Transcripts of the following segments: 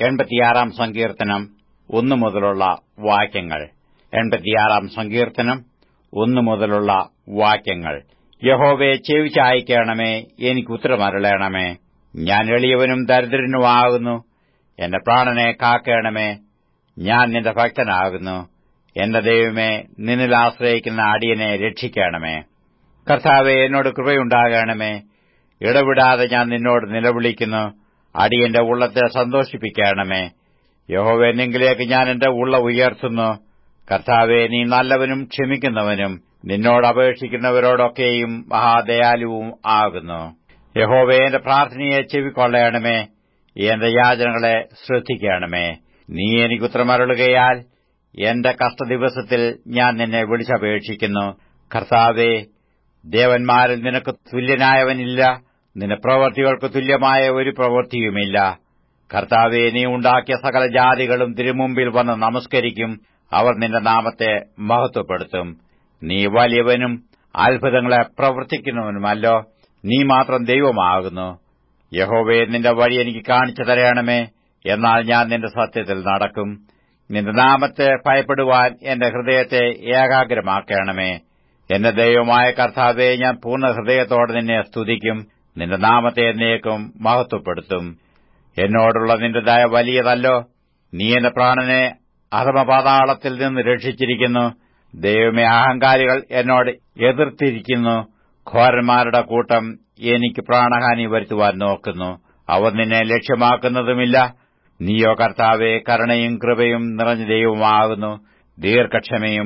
എൺപത്തിയാറാം സങ്കീർത്തനം ഒന്നു മുതലുള്ള വാക്യങ്ങൾ എൺപത്തിയാറാം സങ്കീർത്തനം ഒന്നു മുതലുള്ള വാക്യങ്ങൾ യഹോവയെ ചെവിച്ചായിക്കണമേ എനിക്ക് ഉത്തരമരുളേണമേ ഞാൻ എളിയവനും ദരിദ്രനുമാകുന്നു എന്റെ പ്രാണനെ കാക്കണമേ ഞാൻ നിന്റെ ഭക്തനാകുന്നു എന്റെ ദൈവമേ നിന്നിൽ ആശ്രയിക്കുന്ന അടിയനെ രക്ഷിക്കണമേ കർത്താവെ എന്നോട് കൃപയുണ്ടാകണമേ ഇടവിടാതെ ഞാൻ നിന്നോട് നിലവിളിക്കുന്നു അടിയന്റെ ഉള്ളത്തെ സന്തോഷിപ്പിക്കണമേ യഹോവ എന്നെങ്കിലേക്ക് ഞാൻ എന്റെ ഉള്ള ഉയർത്തുന്നു കർത്താവെ നീ നല്ലവനും ക്ഷമിക്കുന്നവനും നിന്നോട് അപേക്ഷിക്കുന്നവരോടൊക്കെയും മഹാദയാലുവും ആകുന്നു യഹോവെ എന്റെ പ്രാർത്ഥനയെ ചെവിക്കൊള്ളയണമേ എന്റെ യാചനകളെ ശ്രദ്ധിക്കണമേ നീ എനിക്ക് ഉത്തരമരുളുകയാൽ എന്റെ കഷ്ടദിവസത്തിൽ ഞാൻ നിന്നെ വിളിച്ചപേക്ഷിക്കുന്നു കർത്താവെ ദേവന്മാരിൽ നിനക്ക് തുല്യനായവനില്ല നിന്റെ പ്രവൃത്തികൾക്ക് തുല്യമായ ഒരു പ്രവൃത്തിയുമില്ല കർത്താവെ നീ ഉണ്ടാക്കിയ സകല ജാതികളും തിരുമുമ്പിൽ വന്ന് നമസ്കരിക്കും അവർ നിന്റെ നാമത്തെ മഹത്വപ്പെടുത്തും നീ വലിയവനും അത്ഭുതങ്ങളെ പ്രവർത്തിക്കുന്നവനുമല്ലോ നീ മാത്രം ദൈവമാകുന്നു യഹോവേ നിന്റെ വഴി എനിക്ക് കാണിച്ചു തരയണമേ എന്നാൽ ഞാൻ നിന്റെ സത്യത്തിൽ നടക്കും നിന്റെ നാമത്തെ ഭയപ്പെടുവാൻ എന്റെ ഹൃദയത്തെ ഏകാഗ്രമാക്കണമേ എന്റെ ദൈവമായ കർത്താവെ ഞാൻ പൂർണ്ണ ഹൃദയത്തോടെ നിന്നെ സ്തുതിക്കും നിന്റെ നാമത്തെ എന്നേക്കും മഹത്വപ്പെടുത്തും എന്നോടുള്ള നിന്റെ ദയ വലിയതല്ലോ നീ എന്റെ പ്രാണനെ അധമപാതാളത്തിൽ നിന്ന് രക്ഷിച്ചിരിക്കുന്നു ദൈവമേ അഹങ്കാരികൾ എന്നോട് എതിർത്തിരിക്കുന്നു ഘോരന്മാരുടെ കൂട്ടം എനിക്ക് പ്രാണഹാനി വരുത്തുവാൻ നോക്കുന്നു അവർ നിന്നെ ലക്ഷ്യമാക്കുന്നതുമില്ല നീയോ കർത്താവെ കരുണയും കൃപയും നിറഞ്ഞ ദൈവമാകുന്നു ദീർഘക്ഷമയും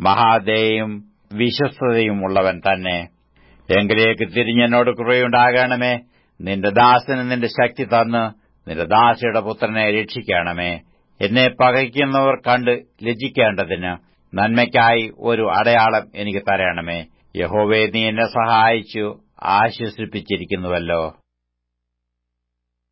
മഹാദയും വിശ്വസ്തതയും ഉള്ളവൻ തന്നെ എങ്കിലേക്ക് തിരിഞ്ഞെന്നോട് കൃപയുണ്ടാകണമേ നിന്റെ ദാസന് നിന്റെ ശക്തി തന്ന് നിന്റെ ദാസയുടെ പുത്രനെ രക്ഷിക്കണമേ എന്നെ പകയ്ക്കുന്നവർ കണ്ട് ലജ്ജിക്കേണ്ടതിന് നന്മയ്ക്കായി ഒരു അടയാളം എനിക്ക് തരണമേ യഹോവേ നീ എന്നെ സഹായിച്ചു ആശ്വസിപ്പിച്ചിരിക്കുന്നുവല്ലോ